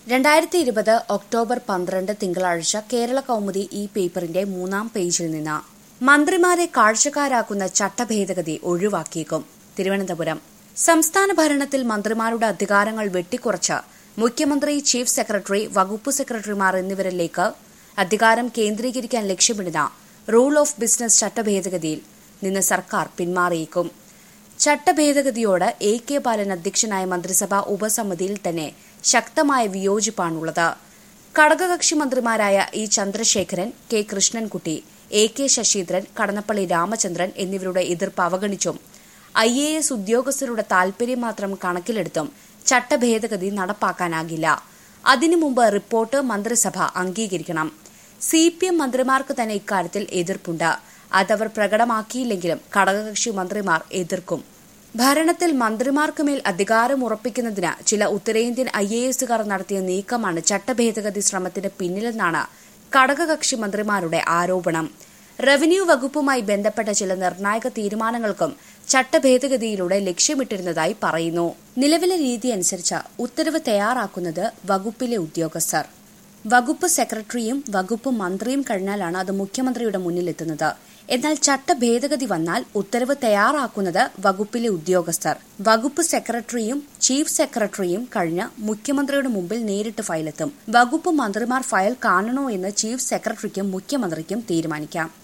രണ്ടായിരത്തി ഇരുപത് ഒക്ടോബർ പന്ത്രണ്ട് തിങ്കളാഴ്ച കേരള കൗമുദി ഈ പേപ്പറിന്റെ മൂന്നാം പേജിൽ നിന്ന് മന്ത്രിമാരെ കാഴ്ചക്കാരാക്കുന്ന ചട്ടഭേദഗതി ഒഴിവാക്കിയേക്കും തിരുവനന്തപുരം സംസ്ഥാന ഭരണത്തിൽ മന്ത്രിമാരുടെ അധികാരങ്ങൾ വെട്ടിക്കുറച്ച് മുഖ്യമന്ത്രി ചീഫ് സെക്രട്ടറി വകുപ്പ് സെക്രട്ടറിമാർ എന്നിവരിലേക്ക് അധികാരം കേന്ദ്രീകരിക്കാൻ ലക്ഷ്യമിടുന്ന റൂൾ ഓഫ് ബിസിനസ് ചട്ടഭേദഗതിയിൽ നിന്ന് സർക്കാർ പിന്മാറിയേക്കും ചട്ടഭേദഗതിയോട് എ കെ ബാലൻ അധ്യക്ഷനായ മന്ത്രിസഭാ ഉപസമിതിയിൽ തന്നെ ശക്തമായ വിയോജിപ്പാണുള്ളത് ഘടകകക്ഷി മന്ത്രിമാരായ E Chandrasekharan K Krishnankutty A K Saseendran Kadannappally Ramachandran എന്നിവരുടെ എതിർപ്പ് അവഗണിച്ചും ഐ എ എസ് ഉദ്യോഗസ്ഥരുടെ താൽപര്യം മാത്രം കണക്കിലെടുത്തും ചട്ടഭേദഗതി നടപ്പാക്കാനാകില്ല അതിനു മുമ്പ് റിപ്പോർട്ട് മന്ത്രിസഭ അംഗീകരിക്കണം സി പി എം മന്ത്രിമാർക്ക് തന്നെ ഇക്കാര്യത്തിൽ എതിർപ്പുണ്ട് അതവർ പ്രകടമാക്കിയില്ലെങ്കിലും ഘടകകക്ഷി മന്ത്രിമാർ എതിർക്കും ഭരണത്തിൽ മന്ത്രിമാർക്ക് മേൽ അധികാരം ഉറപ്പിക്കുന്നതിന് ചില ഉത്തരേന്ത്യൻ ഐ എ എസുകാർ നടത്തിയ നീക്കമാണ് ചട്ടഭേദഗതി ശ്രമത്തിന് പിന്നിലെന്നാണ് ഘടകകക്ഷി മന്ത്രിമാരുടെ ആരോപണം റവന്യൂ വകുപ്പുമായി ബന്ധപ്പെട്ട ചില നിർണായക തീരുമാനങ്ങൾക്കും ചട്ടഭേദഗതിയിലൂടെ ലക്ഷ്യമിട്ടിരുന്നതായി പറയുന്നു നിലവിലെ രീതി അനുസരിച്ച് ഉത്തരവ് തയ്യാറാക്കുന്നത് വകുപ്പിലെ ഉദ്യോഗസ്ഥർ വകുപ്പ് സെക്രട്ടറിയും വകുപ്പ് മന്ത്രിയും കഴിഞ്ഞാലാണ് അത് മുഖ്യമന്ത്രിയുടെ മുന്നിലെത്തുന്നത് എന്നാൽ ചട്ടഭേദഗതി വന്നാൽ ഉത്തരവ് തയ്യാറാക്കുന്നത് വകുപ്പിലെ ഉദ്യോഗസ്ഥർ വകുപ്പ് സെക്രട്ടറിയും ചീഫ് സെക്രട്ടറിയും കഴിഞ്ഞ് മുഖ്യമന്ത്രിയുടെ മുമ്പിൽ നേരിട്ട് ഫയലെത്തും വകുപ്പ് മന്ത്രിമാർ ഫയൽ കാണണോ എന്ന് ചീഫ് സെക്രട്ടറിക്കും മുഖ്യമന്ത്രിക്കും തീരുമാനിക്കാം